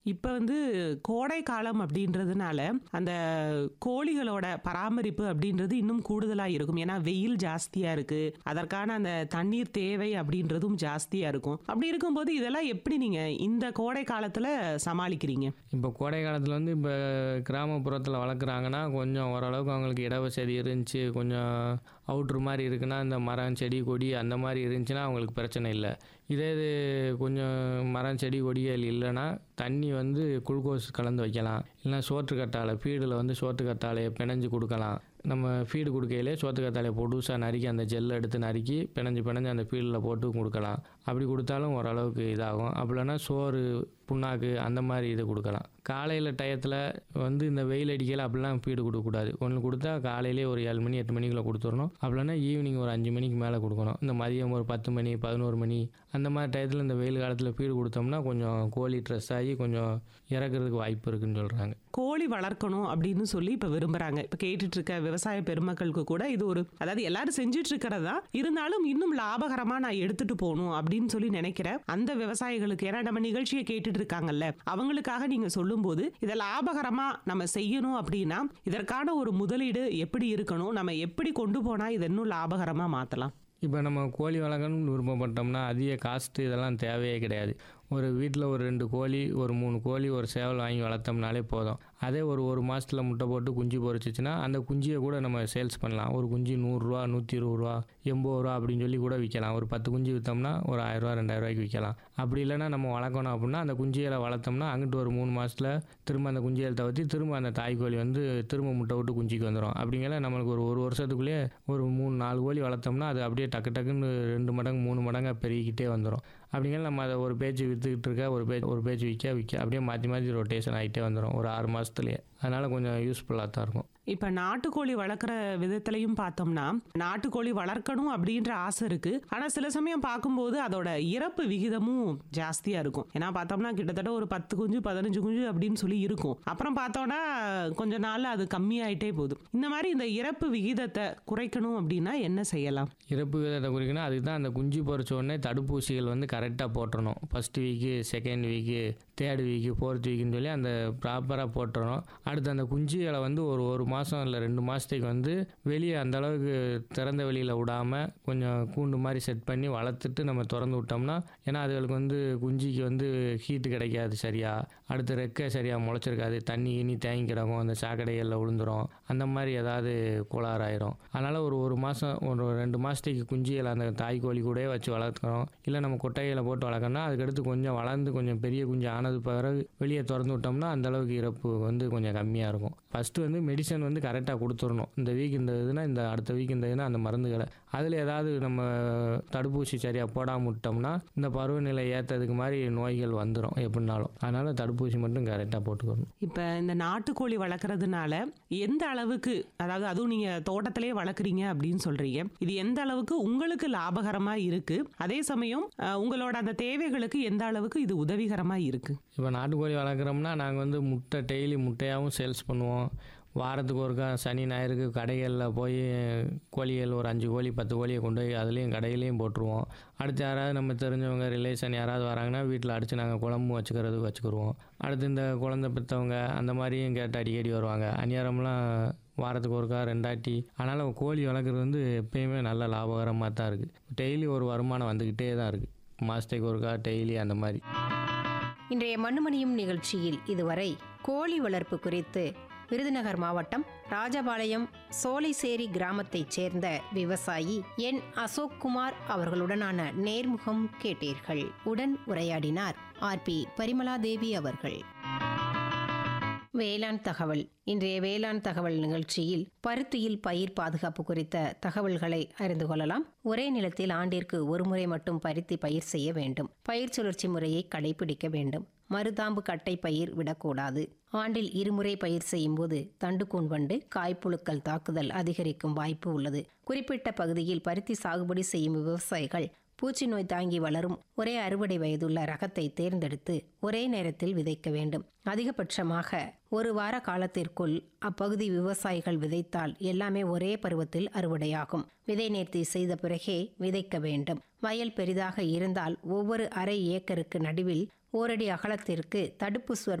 இப்ப வந்து கோடை காலம் அப்படின்றதுனால, அந்த கோழிகளோட பராமரிப்பு அப்படின்றது இன்னும் கூடுதலா இருக்கும். ஏன்னா, வெயில் ஜாஸ்தியா இருக்கு. அதற்கான அந்த தண்ணீர் தேவை அப்படின்றதும் ஜாஸ்தியா இருக்கும். அப்படி இருக்கும்போது இதெல்லாம் எப்படி நீங்க இந்த கோடை காலத்துல சமாளிக்கிறீங்க? இப்போ கோடை காலத்தில் வந்து இப்போ கிராமப்புறத்தில் வளர்க்குறாங்கன்னா கொஞ்சம் ஓரளவுக்கு அவங்களுக்கு இட வசதி இருந்துச்சு கொஞ்சம் அவுட்ரு மாதிரி இருக்குன்னா இந்த மரம் செடி கொடி அந்த மாதிரி இருந்துச்சுன்னா அவங்களுக்கு பிரச்சனை இல்லை இதே இது கொஞ்சம் மரம் செடி கொடிகள் இல்லைன்னா தண்ணி வந்து குளுக்கோஸ் கலந்து வைக்கலாம் இல்லைன்னா சோற்று கட்டாழை ஃபீடில் வந்து சோற்று கட்டாழையை பிணைஞ்சு கொடுக்கலாம் நம்ம ஃபீடு கொடுக்கையிலே சோற்று கத்தாழையை பொடுசாக நறுக்கி அந்த ஜெல்லை எடுத்து நறுக்கி பிணைஞ்சு பிணைஞ்சு அந்த ஃபீல்டில் போட்டு கொடுக்கலாம் அப்படி கொடுத்தாலும் ஓரளவுக்கு இதாகும் அப்படி இல்லைன்னா சோறு புண்ணாக்கு அந்த மாதிரி இது கொடுக்கலாம் காலையில் டயத்தில் வந்து இந்த வெயில் அடிக்கையில் அப்படிலாம் ஃபீடு கொடுக்கக்கூடாது ஒன்று கொடுத்தா காலையிலே ஒரு ஏழு மணி எட்டு மணிக்குள்ளே கொடுத்துடணும் அப்படின்னா ஈவினிங் ஒரு அஞ்சு மணிக்கு மேலே கொடுக்கணும் இந்த மதியம் ஒரு பத்து மணி பதினோரு மணி அந்த மாதிரி டயத்தில் இந்த வெயில் காலத்தில் ஃபீடு கொடுத்தோம்னா கொஞ்சம் கோழி ட்ரெஸ் ஆகி கொஞ்சம் இறக்குறதுக்கு வாய்ப்பு இருக்குன்னு சொல்கிறாங்க கோழி வளர்க்கணும் அப்படின்னு சொல்லி இப்ப விரும்புறாங்க. இப்ப கேட்டுட்டு இருக்க விவசாய பெருமக்களுக்கு கூட இது ஒரு அதாவது எல்லாரும் செஞ்சுட்டு இருக்கிறது தான். இருந்தாலும் இன்னும் லாபகரமா நான் எடுத்துட்டு போகணும் அப்படின்னு சொல்லி நினைக்கிற அந்த விவசாயிகளுக்கு ஏன்னா நம்ம நிகழ்ச்சியை கேட்டுட்டு இருக்காங்கல்ல அவங்களுக்காக நீங்க சொல்லும்போது இதை லாபகரமா நம்ம செய்யணும் அப்படின்னா இதற்கான ஒரு முதலீடு எப்படி இருக்கணும் நம்ம எப்படி கொண்டு போனா இதை இன்னும் லாபகரமா மாத்தலாம் இப்போ நம்ம கோழி வளர்க்கணும்னு விருப்பப்பட்டோம்னா அதிக காஸ்ட்டு இதெல்லாம் தேவையே கிடையாது ஒரு வீட்டில் ஒரு ரெண்டு கோழி ஒரு மூணு கோழி ஒரு சேவல் வாங்கி வளர்த்தோம்னாலே போதும் அதே ஒரு ஒரு மாதத்தில் முட்டை போட்டு குஞ்சு பொரிச்சிச்சுன்னா அந்த குஞ்சியை கூட நம்ம சேல்ஸ் பண்ணலாம் ஒரு குஞ்சு நூறுரூவா நூற்றி இருபது ரூபா எண்பது ரூபா அப்படின்னு சொல்லி கூட விற்கலாம் ஒரு பத்து குஞ்சு விற்றோம்னா ஒரு ஆயிரரூவா ரெண்டாயிரரூவாய்க்கு விற்கலாம் அப்படி இல்லைன்னா நம்ம வளர்க்கணும் அப்படின்னா அந்த குஞ்சிகளை வளர்த்தோம்னா அங்கிட்டு ஒரு மூணு மாதத்தில் திரும்ப அந்த குஞ்சிகளை தவிர்த்து திரும்ப அந்த தாய் கோழி வந்து திரும்ப முட்டை விட்டு குஞ்சிக்கு வந்துடும் அப்படிங்கிற நம்மளுக்கு ஒரு ஒரு வருஷத்துக்குள்ளேயே ஒரு மூணு நாலு கோழி வளர்த்தோம்னா அது அப்படியே டக்கு டக்குன்னு ரெண்டு மடங்கு மூணு மடங்காக பெருகிக்கிட்டே வந்துடும் அப்படிங்கிற நம்ம அதை ஒரு பேஜ் விற்றுக்கிட்டு இருக்க ஒரு பேஜ் ஒரு பேஜ் விற்க விற்க அப்படியே மாற்றி மாற்றி ரொட்டேஷன் ஆகிட்டே வந்துடும் ஒரு ஆறு மாதத்துலேயே அதனால் கொஞ்சம் யூஸ்ஃபுல்லாக தான் இருக்கும் இப்ப நாட்டுக்கோழி வளர்க்குற விதத்திலையும் பார்த்தோம்னா நாட்டுக்கோழி வளர்க்கணும் அப்படின்ற ஆசை இருக்கு ஆனா சில சமயம் பார்க்கும்போது அதோட இறப்பு விகிதமும் ஜாஸ்தியா இருக்கும் ஏன்னா பார்த்தோம்னா கிட்டத்தட்ட ஒரு பத்து குஞ்சு பதினஞ்சு குஞ்சு அப்படின்னு சொல்லி இருக்கும் அப்புறம் பார்த்தோம்னா கொஞ்ச நாள்ல அது கம்மியாயிட்டே போகுது இந்த மாதிரி இந்த இறப்பு விகிதத்தை குறைக்கணும் அப்படின்னா என்ன செய்யலாம் இறப்பு விகிதத்தை குறிக்கணும் அதுக்கு தான் அந்த குஞ்சு பொறிச்ச உடனே தடுப்பூசிகள் வந்து கரெக்டாக போட்டுறணும் first week second week third week fourth வீக்குன்னு சொல்லி அந்த ப்ராப்பராக போட்டுறணும் அடுத்து அந்த குஞ்சுகளை வந்து ஒரு ஒரு மாதம் இல்லை ரெண்டு மாதத்துக்கு வந்து வெளியே அந்த அளவுக்கு திறந்த வெளியில் விடாமல் கொஞ்சம் கூண்டு மாதிரி செட் பண்ணி வளர்த்துட்டு நம்ம திறந்து விட்டோம்னா ஏன்னா அதுகளுக்கு வந்து குஞ்சிக்கு வந்து ஹீட்டு கிடைக்காது சரியா அடுத்து ரெக்கை சரியாக முளைச்சிருக்காது தண்ணி இனி தேங்கி கிடக்கும் அந்த சாக்கடைகளில் விழுந்துரும் அந்த மாதிரி ஏதாவது கோளாறாயிரும் அதனால் ஒரு ஒரு மாதம் ஒரு ரெண்டு மாதத்துக்கு குஞ்சிகளை அந்த தாய் கோழி கூடயே வச்சு வளர்க்கணும் இல்லை நம்ம கொட்டைகளை போட்டு வளர்க்கணும்னா அதுக்கடுத்து கொஞ்சம் வளர்ந்து கொஞ்சம் பெரிய குஞ்சு ஆனது பிறகு வெளியே திறந்து விட்டோம்னா அந்த அளவுக்கு இறப்பு வந்து கொஞ்சம் கம்மியாக இருக்கும் ஃபஸ்ட்டு வந்து மெடிசன் வந்து கரெக்டாக கொடுத்துடணும் இந்த வீக் இந்த இதுனா இந்த அடுத்த வீக் இந்த இதுனா அந்த மருந்துகளை அதில் ஏதாவது நம்ம தடுப்பூசி சரியாக போடாமல் விட்டோம்னா இந்த பருவநிலை ஏற்றதுக்கு மாதிரி நோய்கள் வந்துடும் எப்படினாலும் அதனால் தடுப்பூசி மட்டும் கரெக்டாக போட்டுக்கணும் இப்ப இந்த நாட்டுக்கோழி வளர்க்கறதுனால எந்த அளவுக்கு அதாவது அதுவும் நீங்க தோட்டத்திலே வளர்க்குறீங்க அப்படின்னு சொல்றீங்க இது எந்த அளவுக்கு உங்களுக்கு லாபகரமா இருக்கு அதே சமயம் அஹ், உங்களோட அந்த தேவைகளுக்கு எந்த அளவுக்கு இது உதவிகரமா இருக்கு இப்போ நாட்டுக்கோழி வளர்க்குறோம்னா நாங்கள் வந்து முட்டை டெய்லி முட்டையாகவும் சேல்ஸ் பண்ணுவோம் வாரத்துக்கு ஒருக்கா சனி ஞாயிறுக்கு கடைகளில் போய் கோழிகள் ஒரு அஞ்சு கோழி பத்து கோழியை கொண்டு போய் அதுலேயும் கடையிலையும் போட்டுருவோம் அடுத்து யாராவது நம்ம தெரிஞ்சவங்க ரிலேஷன் யாராவது வராங்கன்னா வீட்டில் அடித்து நாங்கள் குழம்பு வச்சுக்கிறதுக்கு வச்சுக்கிருவோம் அடுத்து இந்த குழந்தை பெற்றவங்க அந்த மாதிரியும் கேட்டு அடிக்கடி வருவாங்க அந்நியாரம்லாம் வாரத்துக்கு ஒருக்கா ரெண்டாட்டி அதனால் கோழி வளர்க்குறது வந்து எப்பயுமே நல்ல லாபகரமாக தான் இருக்குது டெய்லி ஒரு வருமானம் வந்துக்கிட்டே தான் இருக்குது மாதத்துக்கு ஒருக்கா டெய்லி அந்த மாதிரி இன்றைய மண்ணுமணியும் நிகழ்ச்சியில் இதுவரை கோழி வளர்ப்பு குறித்து விருதுநகர் மாவட்டம் ராஜபாளையம் சோலைசேரி கிராமத்தைச் சேர்ந்த விவசாயி என் அசோக்குமார் அவர்களுடனான நேர்முகம் கேட்டீர்கள் உடன் உரையாடினார் ஆர் பி பரிமலாதேவி அவர்கள் வேளாண் தகவல் இன்றைய வேளாண் தகவல் நிகழ்ச்சியில் பருத்தியில் பயிர் பாதுகாப்பு குறித்த தகவல்களை அறிந்து கொள்ளலாம் ஒரே நிலத்தில் ஆண்டிற்கு ஒருமுறை மட்டும் பருத்தி பயிர் செய்ய வேண்டும் பயிர் சுழற்சி முறையை கடைபிடிக்க வேண்டும் மருதாம்பு கட்டை பயிர் விடக்கூடாது ஆண்டில் இருமுறை பயிர் செய்யும் போது தண்டுக்கூன் வண்டு காய்ப்புழுக்கள் தாக்குதல் அதிகரிக்கும் வாய்ப்பு உள்ளது குறிப்பிட்ட பகுதியில் பருத்தி சாகுபடி செய்யும் விவசாயிகள் பூச்சி நோய் தாங்கி வளரும் ஒரே அறுவடை வயதுள்ள ரகத்தை தேர்ந்தெடுத்து ஒரே நேரத்தில் விதைக்க வேண்டும் அதிகபட்சமாக ஒரு வார காலத்திற்குள் அப்பகுதி விவசாயிகள் விதைத்தால் எல்லாமே ஒரே பருவத்தில் அறுவடையாகும் விதை நேர்த்தி செய்த பிறகே விதைக்க வேண்டும் வயல் பெரிதாக இருந்தால் ஒவ்வொரு அரை ஏக்கருக்கு நடுவில் ஓரடி அகலத்திற்கு தடுப்பு சுவர்